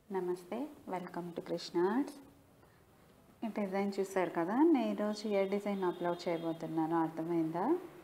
నమస్తే welcome to Krishna arts ఈ design చూసారు కదా నేను ఈరోజు ఏ డిజైన్ అప్లోడ్ చేయబోతున్నానో అర్థమైందా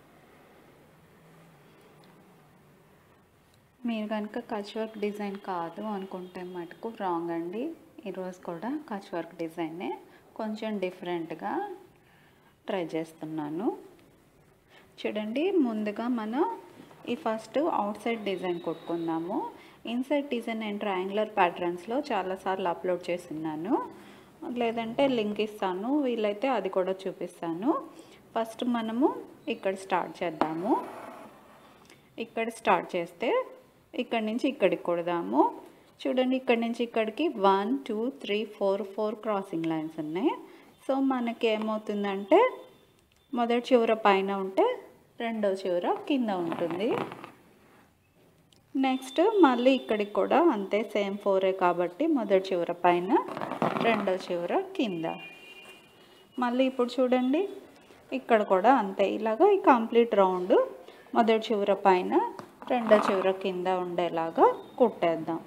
మీరు కనుక కచ్ వర్క్ డిజైన్ కాదు అనుకుంటే మటుకు రాంగ్ అండి ఈరోజు కూడా కచ్ వర్క్ డిజైనే కొంచెం డిఫరెంట్గా ట్రై చేస్తున్నాను చూడండి ముందుగా మనం ఈ ఫస్ట్ అవుట్ సైడ్ డిజైన్ కొట్టుకుందాము ఇన్సైడ్ డిజైన్ నేను ట్రయాంగులర్ ప్యాటర్న్స్లో చాలాసార్లు అప్లోడ్ చేస్తున్నాను లేదంటే లింక్ ఇస్తాను వీలైతే అది కూడా చూపిస్తాను ఫస్ట్ మనము ఇక్కడ స్టార్ట్ చేద్దాము ఇక్కడ స్టార్ట్ చేస్తే ఇక్కడ నుంచి ఇక్కడికి కొడదాము చూడండి ఇక్కడ నుంచి ఇక్కడికి one two three four four crossing lines ఉన్నాయి సో మనకి ఏమవుతుందంటే మొదటి చివర పైన ఉంటే రెండో చివర కింద ఉంటుంది నెక్స్ట్ మళ్ళీ ఇక్కడికి కూడా అంతే సేమ్ ఫోరే కాబట్టి మొదటి చివర పైన రెండో చివర కింద మళ్ళీ ఇప్పుడు చూడండి ఇక్కడ కూడా అంతే ఇలాగా ఈ కంప్లీట్ రౌండ్ మొదటి చివర పైన రెండో చివర కింద ఉండేలాగా కుట్టేద్దాం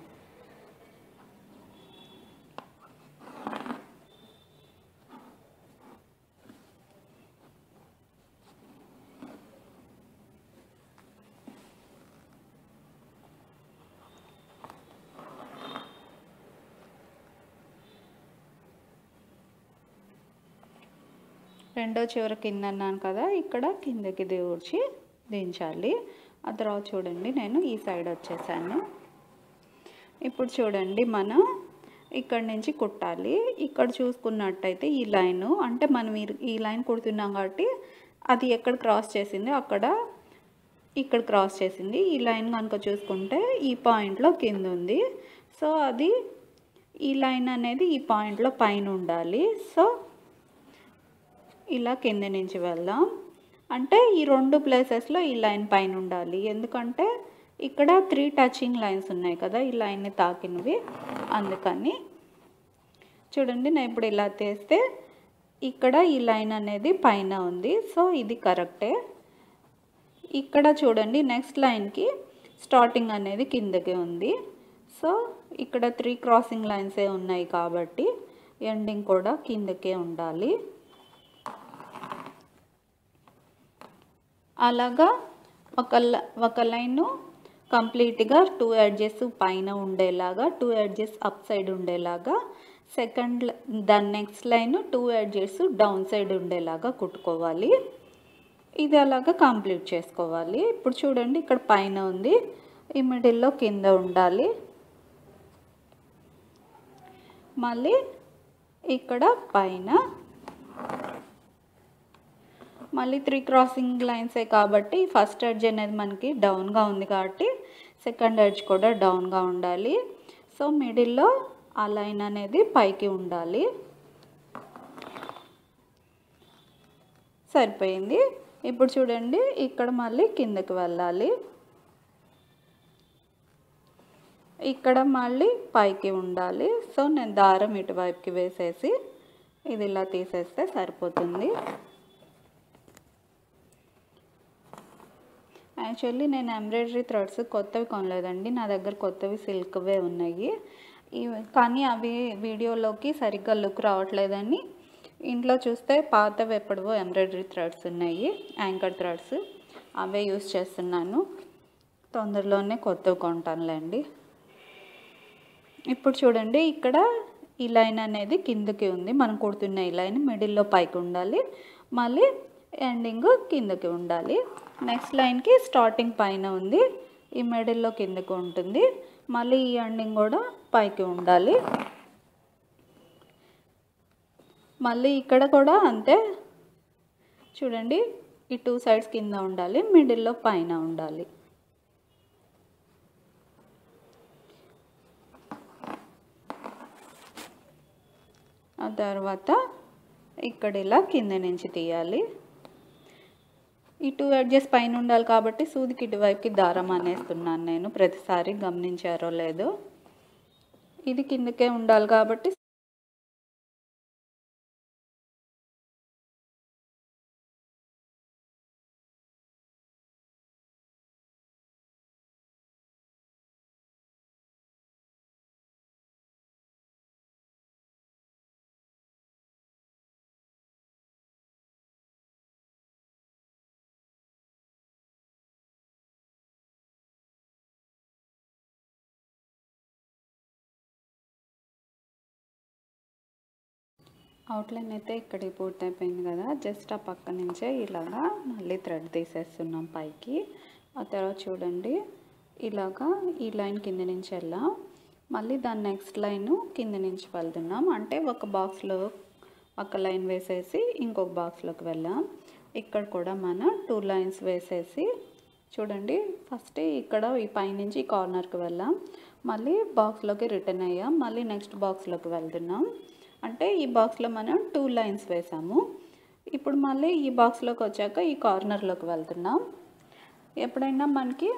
రెండో చివర కింద అన్నాను కదా ఇక్కడ కిందకి దిగుడ్చి దించాలి ఆ తర్వాత చూడండి నేను ఈ సైడ్ వచ్చేసాను ఇప్పుడు చూడండి మనం ఇక్కడ నుంచి కుట్టాలి ఇక్కడ చూసుకున్నట్టయితే ఈ లైన్ అంటే మనం ఈ లైన్ కుడుతున్నాం కాబట్టి అది ఎక్కడ క్రాస్ చేసింది అక్కడ ఇక్కడ క్రాస్ చేసింది ఈ లైన్ కనుక చూసుకుంటే ఈ పాయింట్లో కింద ఉంది సో అది ఈ లైన్ అనేది ఈ పాయింట్లో పైన ఉండాలి సో ఇలా కింద నుంచి వెళ్దాం అంటే ఈ రెండు ప్లేసెస్లో ఈ లైన్ పైన ఉండాలి ఎందుకంటే ఇక్కడ త్రీ టచింగ్ లైన్స్ ఉన్నాయి కదా ఈ లైన్ని తాకినవి అందుకని చూడండి నేను ఇప్పుడు ఇలా తీస్తే ఇక్కడ ఈ లైన్ అనేది పైన ఉంది సో ఇది కరెక్టే ఇక్కడ చూడండి నెక్స్ట్ లైన్కి స్టార్టింగ్ అనేది కిందకే ఉంది సో ఇక్కడ త్రీ క్రాసింగ్ లైన్సే ఉన్నాయి కాబట్టి ఎండింగ్ కూడా కిందకే ఉండాలి అలాగా ఒక ఒక లైను కంప్లీట్గా టూ ఎడ్జెస్ పైన ఉండేలాగా టూ ఎడ్జెస్ అప్ సైడ్ ఉండేలాగా సెకండ్ దాని next line two edges down side ఉండేలాగా కుట్టుకోవాలి ఇది అలాగా కంప్లీట్ చేసుకోవాలి ఇప్పుడు చూడండి ఇక్కడ పైన ఉంది ఈ మిడిల్లో కింద ఉండాలి మళ్ళీ ఇక్కడ పైన మళ్ళీ త్రీ క్రాసింగ్ లైన్సే కాబట్టి ఫస్ట్ ఎడ్జ్ అనేది మనకి డౌన్గా ఉంది కాబట్టి సెకండ్ ఎడ్జ్ కూడా డౌన్గా ఉండాలి సో మిడిల్లో ఆ లైన్ అనేది పైకి ఉండాలి సరిపోయింది ఇప్పుడు చూడండి ఇక్కడ మళ్ళీ కిందకి వెళ్ళాలి ఇక్కడ మళ్ళీ పైకి ఉండాలి సో నేను దారం ఇటువైపుకి వేసేసి ఇది ఇలా తీసేస్తే సరిపోతుంది యాక్చువల్లీ నేను ఎంబ్రాయిడరీ థ్రెడ్స్ కొత్తవి కొనలేదండి నా దగ్గర కొత్తవి సిల్క్వే ఉన్నాయి కానీ అవి వీడియోలోకి సరిగ్గా లుక్ రావట్లేదని ఇంట్లో చూస్తే పాతవి ఎప్పుడవో ఎంబ్రాయిడరీ థ్రెడ్స్ ఉన్నాయి యాంకర్ థ్రెడ్స్ అవే యూస్ చేస్తున్నాను తొందరలోనే కొత్తవి కొంటానులేండి ఇప్పుడు చూడండి ఇక్కడ ఈ లైన్ అనేది కిందకి ఉంది మనం కుడుతున్న ఈ లైన్ మిడిల్లో పైకి ఉండాలి మళ్ళీ ఎండింగ్ కిందకి ఉండాలి నెక్స్ట్ లైన్కి స్టార్టింగ్ పైన ఉంది ఈ మిడిల్లో కిందకి ఉంటుంది మళ్ళీ ఈ ఎండింగ్ కూడా పైకి ఉండాలి మళ్ళీ ఇక్కడ కూడా అంతే చూడండి ఈ టూ సైడ్స్ కింద ఉండాలి మిడిల్లో పైన ఉండాలి ఆ తర్వాత ఇక్కడ ఇలా కింద నుంచి తీయాలి ఈ టూ ఎడ్జెస్ పైన ఉండాలి కాబట్టి సూదికి ఇటువైపుకి దారం అనేస్తున్నాను నేను ప్రతిసారి గమనించారో లేదో ఇది కిందకే ఉండాలి కాబట్టి అవుట్లైన్ అయితే ఇక్కడికి పూర్తయిపోయింది కదా జస్ట్ ఆ పక్క నుంచే ఇలాగా మళ్ళీ థ్రెడ్ తీసేస్తున్నాం పైకి ఆ తర్వాత చూడండి ఇలాగా ఈ లైన్ కింద నుంచి వెళ్ళాం మళ్ళీ దాని నెక్స్ట్ లైన్ కింద నుంచి వెళ్తున్నాం అంటే ఒక బాక్స్లో ఒక లైన్ వేసేసి ఇంకొక బాక్స్లోకి వెళ్ళాం ఇక్కడ కూడా మనం టూ లైన్స్ వేసేసి చూడండి ఫస్ట్ ఇక్కడ ఈ పైనుంచి కార్నర్కి వెళ్ళాం మళ్ళీ బాక్స్లోకి రిటర్న్ అయ్యాం మళ్ళీ నెక్స్ట్ బాక్స్లోకి వెళ్తున్నాం అంటే ఈ బాక్స్లో మనం టూ లైన్స్ వేసాము ఇప్పుడు మళ్ళీ ఈ బాక్స్లోకి వచ్చాక ఈ కార్నర్లోకి వెళ్తున్నాం ఎప్పుడైనా మనకి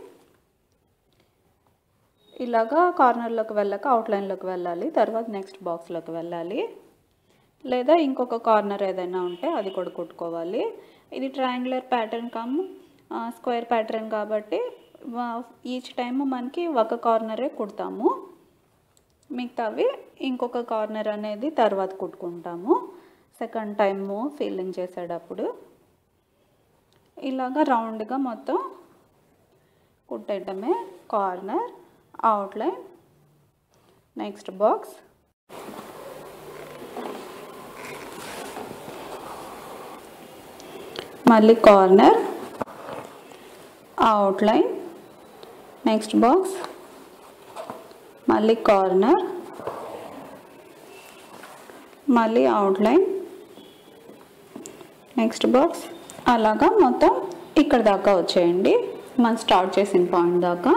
ఇలాగా కార్నర్లోకి వెళ్ళాక అవుట్లైన్లోకి వెళ్ళాలి తర్వాత నెక్స్ట్ బాక్స్లోకి వెళ్ళాలి లేదా ఇంకొక కార్నర్ ఏదైనా ఉంటే అది కూడా కుట్టుకోవాలి ఇది triangular pattern come square pattern కాబట్టి ఈచ్ టైం మనకి ఒక కార్నరే కుడతాము మిగతావి ఇంకొక కార్నర్ అనేది తర్వాత కుట్టుకుంటాము సెకండ్ టైము ఫీలింగ్ చేసేటప్పుడు ఇలాగా రౌండ్గా మొత్తం కుట్టేయటమే కార్నర్ అవుట్లైన్ నెక్స్ట్ బాక్స్ మళ్ళీ కార్నర్ అవుట్లైన్ నెక్స్ట్ బాక్స్ మళ్ళీ కార్నర్ మళ్ళీ అవుట్లైన్ నెక్స్ట్ బాక్స్ అలాగా మొత్తం ఇక్కడ దాకా వచ్చేయండి మనం స్టార్ట్ చేసిన పాయింట్ దాకా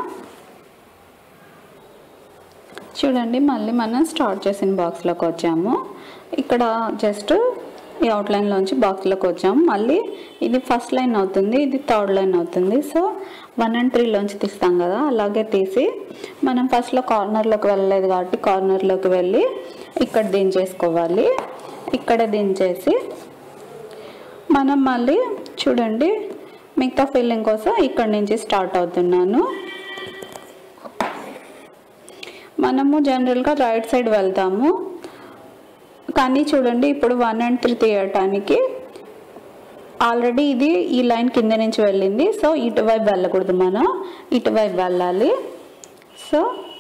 చూడండి మళ్ళీ మనం స్టార్ట్ చేసిన బాక్స్లోకి వచ్చాము ఇక్కడ జస్ట్ ఈ అవుట్లైన్లోంచి బాక్స్లోకి వచ్చాము మళ్ళీ ఇది ఫస్ట్ లైన్ అవుతుంది ఇది థర్డ్ లైన్ అవుతుంది సో వన్ అండ్ త్రీలోంచి తీస్తాం కదా అలాగే తీసి మనం ఫస్ట్లో కార్నర్లోకి వెళ్ళలేదు కాబట్టి కార్నర్లోకి వెళ్ళి ఇక్కడ దించేసుకోవాలి ఇక్కడ దించేసి మనం మళ్ళీ చూడండి మిగతా ఫిల్లింగ్ కోసం ఇక్కడ నుంచి స్టార్ట్ అవుతున్నాను మనము జనరల్గా రైట్ సైడ్ వెళ్తాము కానీ చూడండి ఇప్పుడు వన్ అండ్ త్రీ తీయటానికి ఆల్రెడీ ఇది ఈ లైన్ కింద నుంచి వెళ్ళింది సో ఇటువైపు వెళ్ళకూడదు మనం ఇటువైపు వెళ్ళాలి సో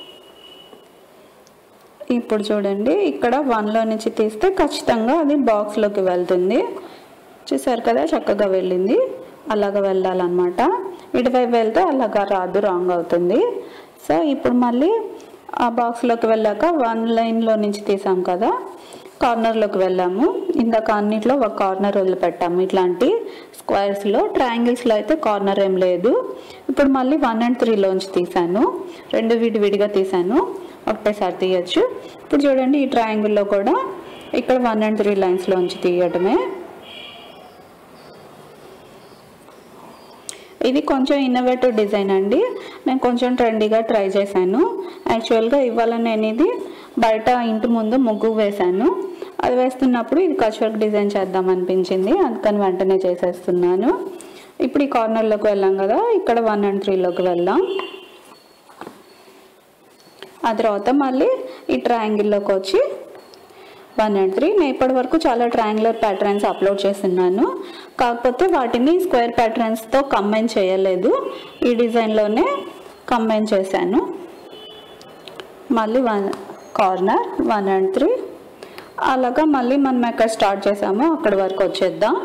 ఇప్పుడు చూడండి ఇక్కడ వన్లో నుంచి తీస్తే ఖచ్చితంగా అది బాక్స్లోకి వెళ్తుంది చూసారు కదా చక్కగా వెళ్ళింది అలాగ వెళ్ళాలన్నమాట ఇటువైపు వెళ్తే అలాగా రాదు రాంగ్ అవుతుంది సో ఇప్పుడు మళ్ళీ ఆ బాక్స్లోకి వెళ్ళాక వన్ లైన్లో నుంచి తీసాం కదా కార్నర్లోకి వెళ్ళాము ఇందాక అన్నిట్లో ఒక కార్నర్ వదిలిపెట్టాము ఇట్లాంటి స్క్వేర్స్లో ట్రయాంగిల్స్లో అయితే కార్నర్ ఏం లేదు ఇప్పుడు మళ్ళీ వన్ అండ్ త్రీలోంచి తీసాను రెండు విడి విడిగా తీసాను ఒకటేసారి తీయచ్చు ఇప్పుడు చూడండి ఈ ట్రయాంగిల్లో కూడా ఇక్కడ వన్ అండ్ త్రీ లైన్స్లోంచి తీయటమే ఇది కొంచెం ఇన్నోవేటివ్ డిజైన్ అండి నేను కొంచెం ట్రెండీగా ట్రై చేశాను యాక్చువల్గా ఇవాళ నేను ఇది బయట ఇంటి ముందు ముగ్గు వేశాను అది వేస్తున్నప్పుడు ఇది కచ్ వర్క్ డిజైన్ చేద్దాం అనిపించింది అందుకని వెంటనే చేసేస్తున్నాను ఇప్పుడు ఈ కార్నర్లోకి వెళ్ళాం కదా ఇక్కడ వన్ అండ్ త్రీలోకి వెళ్దాం ఆ తర్వాత మళ్ళీ ఈ ట్రయాంగిల్లోకి వచ్చి వన్ అండ్ త్రీ నేను ఇప్పటి వరకు చాలా ట్రయాంగులర్ ప్యాటర్న్స్ అప్లోడ్ చేస్తున్నాను కాకపోతే వాటిని స్క్వేర్ ప్యాటర్న్స్తో కంబైన్ చేయలేదు ఈ డిజైన్లోనే కంబైన్ చేశాను మళ్ళీ one corner one and three అలాగా మళ్ళీ మనం ఎక్కడ స్టార్ట్ చేసామో అక్కడి వరకు వచ్చేద్దాం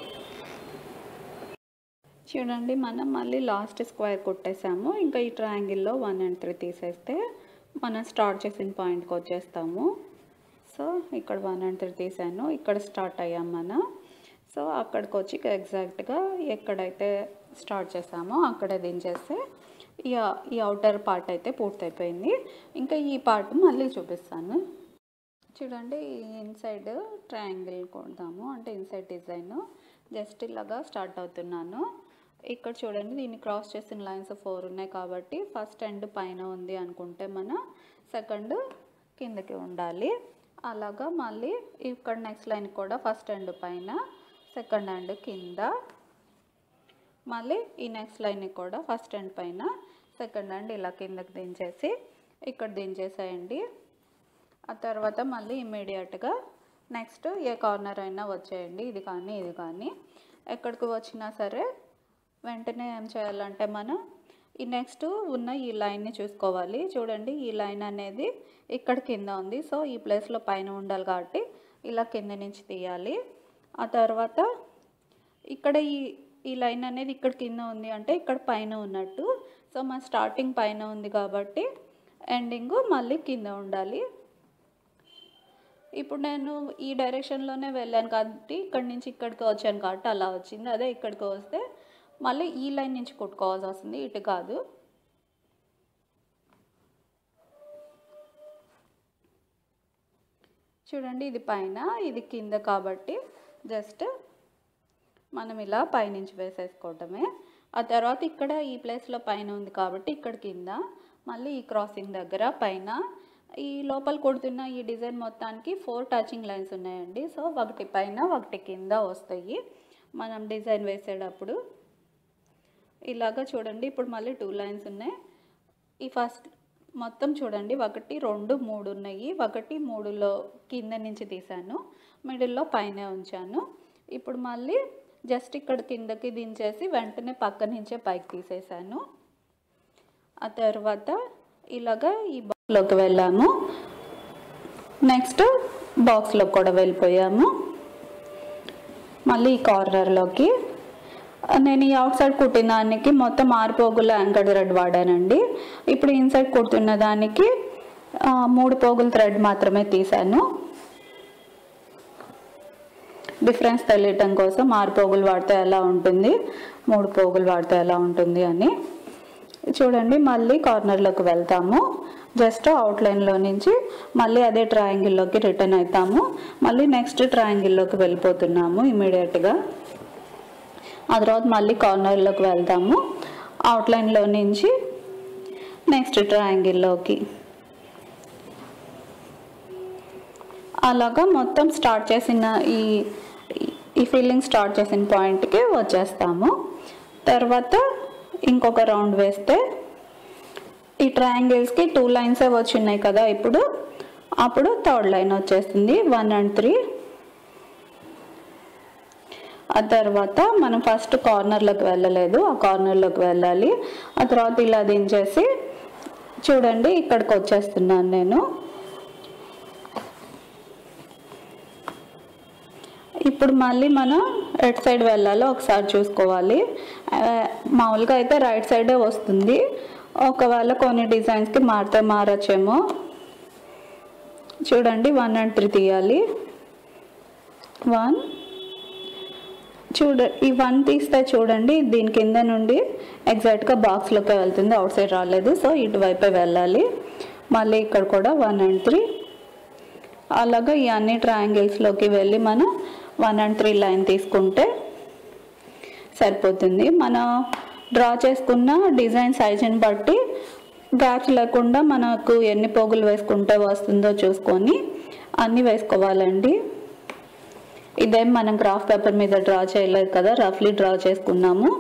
చూడండి మనం మళ్ళీ లాస్ట్ స్క్వేర్ కొట్టేసాము ఇంకా ఈ ట్రయాంగిల్లో వన్ అండ్ త్రీ తీసేస్తే మనం స్టార్ట్ చేసిన పాయింట్కి వచ్చేస్తాము సో ఇక్కడ వన్ అండ్ త్రీ తీసాను ఇక్కడ స్టార్ట్ అయ్యాం మనం సో అక్కడికి వచ్చి ఎగ్జాక్ట్గా ఎక్కడైతే స్టార్ట్ చేసామో అక్కడే దించేస్తే ఈ ఈ అవుటర్ పార్ట్ అయితే పూర్తయిపోయింది ఇంకా ఈ పార్ట్ మళ్ళీ చూపిస్తాను చూడండి ఇన్సైడ్ ట్రయాంగిల్ కొడదాము అంటే ఇన్సైడ్ డిజైన్ జస్ట్ ఇలాగా స్టార్ట్ అవుతున్నాను ఇక్కడ చూడండి దీన్ని క్రాస్ చేసిన లైన్స్ ఫోర్ ఉన్నాయి కాబట్టి ఫస్ట్ ఎండ్ పైన ఉంది అనుకుంటే మన సెకండ్ కిందకి ఉండాలి అలాగా మళ్ళీ ఇక్కడ నెక్స్ట్ లైన్ కూడా ఫస్ట్ ఎండ్ పైన సెకండ్ ఎండ్ కింద మళ్ళీ ఈ నెక్స్ట్ లైన్ కూడా ఫస్ట్ ఎండ్ పైన సెకండ్ ఎండ్ ఇలా కిందకి దించేసి ఇక్కడ దించేసేయండి ఆ తర్వాత మళ్ళీ ఇమ్మీడియట్గా నెక్స్ట్ ఏ కార్నర్ అయినా వచ్చేయండి ఇది కానీ ఇది కానీ ఎక్కడికి వచ్చినా సరే వెంటనే ఏం చేయాలంటే మనం ఈ నెక్స్ట్ ఉన్న ఈ లైన్ని చూసుకోవాలి చూడండి ఈ లైన్ అనేది ఇక్కడ కింద ఉంది సో ఈ ప్లేస్లో పైన ఉండాలి కాబట్టి ఇలా కింద నుంచి తీయాలి ఆ తర్వాత ఇక్కడ ఈ ఈ లైన్ అనేది ఇక్కడ కింద ఉంది అంటే ఇక్కడ పైన ఉన్నట్టు సో మన స్టార్టింగ్ పైన ఉంది కాబట్టి ఎండింగ్ మళ్ళీ కింద ఉండాలి ఇప్పుడు నేను ఈ డైరెక్షన్లోనే వెళ్ళాను కాబట్టి ఇక్కడి నుంచి ఇక్కడికి వచ్చాను కాబట్టి అలా వచ్చింది అదే ఇక్కడికి వస్తే మళ్ళీ ఈ లైన్ నుంచి కుట్టుకోవాల్సి వస్తుంది ఇటు కాదు చూడండి ఇది పైన ఇది కింద కాబట్టి జస్ట్ మనం ఇలా పైనుంచి వేసేసుకోవటమే ఆ తర్వాత ఇక్కడ ఈ ప్లేస్లో పైన ఉంది కాబట్టి ఇక్కడ కింద మళ్ళీ ఈ క్రాసింగ్ దగ్గర పైన ఈ లోపల కొడుతున్న ఈ డిజైన్ మొత్తానికి ఫోర్ టచింగ్ లైన్స్ ఉన్నాయండి సో ఒకటి పైన ఒకటి కింద వస్తాయి మనం డిజైన్ వేసేటప్పుడు ఇలాగా చూడండి ఇప్పుడు మళ్ళీ టూ లైన్స్ ఉన్నాయి ఈ ఫస్ట్ మొత్తం చూడండి ఒకటి రెండు మూడు ఉన్నాయి ఒకటి మూడులో కింద నుంచి తీసాను మిడిల్లో పైన ఉంచాను ఇప్పుడు మళ్ళీ జస్ట్ ఇక్కడ కిందకి దించేసి వెంటనే పక్క నుంచే పైకి తీసేసాను ఆ తర్వాత ఇలాగా ఈ బాక్స్లోకి వెళ్ళాము నెక్స్ట్ బాక్స్లో కూడా వెళ్ళిపోయాము మళ్ళీ ఈ కార్నర్లోకి నేను ఈ అవుట్ సైడ్ కుట్టిన దానికి మొత్తం ఆరు పోగుల యాంకర్ థ్రెడ్ వాడానండి ఇప్పుడు ఇన్సైడ్ కుడుతున్న దానికి ఆ, మూడు పోగుల థ్రెడ్ మాత్రమే తీసాను డిఫరెన్స్ తెలియటం కోసం ఆరు పోగులు వాడితే ఎలా ఉంటుంది మూడు పోగులు వాడితే ఎలా ఉంటుంది అని చూడండి మళ్ళీ కార్నర్లోకి వెళ్తాము జస్ట్ అవుట్లైన్లో నుంచి మళ్ళీ అదే ట్రయాంగిల్లోకి రిటర్న్ అవుతాము మళ్ళీ నెక్స్ట్ ట్రయాంగిల్లోకి వెళ్ళిపోతున్నాము ఇమీడియట్గా ఆ తర్వాత మళ్ళీ కార్నర్లోకి వెళ్తాము అవుట్లైన్లో నుంచి నెక్స్ట్ ట్రయాంగిల్లోకి అలాగా మొత్తం స్టార్ట్ చేసిన ఈ ఈ ఫీలింగ్ స్టార్ట్ చేసిన పాయింట్కి వచ్చేస్తాము తర్వాత ఇంకొక రౌండ్ వేస్తే ఈ ట్రయాంగిల్స్కి టూ లైన్సే వచ్చి ఉన్నాయి కదా ఇప్పుడు అప్పుడు థర్డ్ లైన్ వచ్చేస్తుంది వన్ అండ్ త్రీ ఆ తర్వాత మనం ఫస్ట్ కార్నర్లోకి వెళ్ళలేదు ఆ కార్నర్లోకి వెళ్ళాలి ఆ తర్వాత ఇలా దించేసి చూడండి ఇక్కడికి వచ్చేస్తున్నాను నేను ఇప్పుడు మళ్ళీ మనం ఎట్ సైడ్ వెళ్ళాలో ఒకసారి చూసుకోవాలి ఆ, మామూలుగా అయితే రైట్ సైడే వస్తుంది ఒకవేళ కొన్ని డిజైన్స్కి మారితే మారచ్చేమో చూడండి వన్ అండ్ త్రీ తీయాలి వన్ చూడ ఈ వన్ తీస్తే చూడండి దీని కింద నుండి ఎగ్జాక్ట్గా బాక్స్లోకి వెళ్తుంది అవుట్ సైడ్ రాలేదు సో ఇటువైపే వెళ్ళాలి మళ్ళీ ఇక్కడ కూడా వన్ అండ్ త్రీ అలాగా ఈ అన్ని ట్రయాంగిల్స్లోకి వెళ్ళి మనం వన్ అండ్ త్రీ లైన్ తీసుకుంటే సరిపోతుంది మనం డ్రా చేసుకున్న డిజైన్ సైజుని బట్టి గ్యాప్స్ లేకుండా మనకు ఎన్ని పోగులు వేసుకుంటే వస్తుందో చూసుకొని అన్నీ వేసుకోవాలండి ఇదేం మనం గ్రాఫ్ పేపర్ మీద డ్రా చేయలేదు కదా రఫ్లీ డ్రా చేసుకున్నాము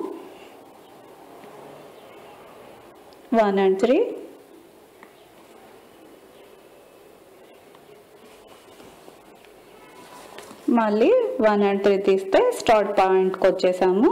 వన్ అండ్ త్రీ మళ్ళీ వన్ అండ్ త్రీ తీస్తే స్టార్ట్ పాయింట్కి వచ్చేసాము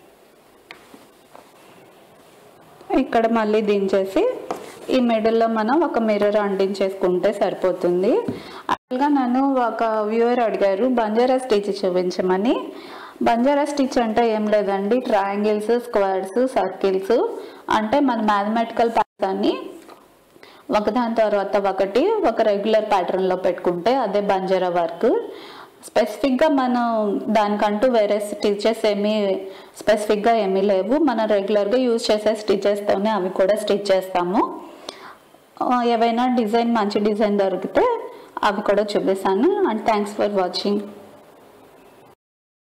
ఇక్కడ మళ్ళీ దించేసి ఈ మిడిల్లో మనం ఒక మిర్రర్ అంటించేసుకుంటే సరిపోతుంది యాక్చువల్గా నన్ను ఒక వ్యూవర్ అడిగారు బంజారా స్టిచ్ చూపించమని బంజారా స్టిచ్ అంటే ఏం లేదండి ట్రయాంగిల్స్ స్క్వేర్స్ సర్కిల్స్ అంటే మన మ్యాథమెటికల్ ప్యాటర్న్ని ఒకదాని తర్వాత ఒకటి ఒక రెగ్యులర్ ప్యాటర్న్లో పెట్టుకుంటే అదే బంజారా వర్క్ స్పెసిఫిక్గా మనం దానికంటూ వేరే స్టిచెస్ ఏమీ స్పెసిఫిక్గా ఏమీ లేవు మనం రెగ్యులర్గా యూజ్ చేసే స్టిచెస్తోనే అవి కూడా స్టిచ్ చేస్తాము ఆ, ఏవైనా డిజైన్ మంచి డిజైన్ దొరికితే అవి కూడా చూపిస్తాను అండ్ థ్యాంక్స్ ఫర్ వాచింగ్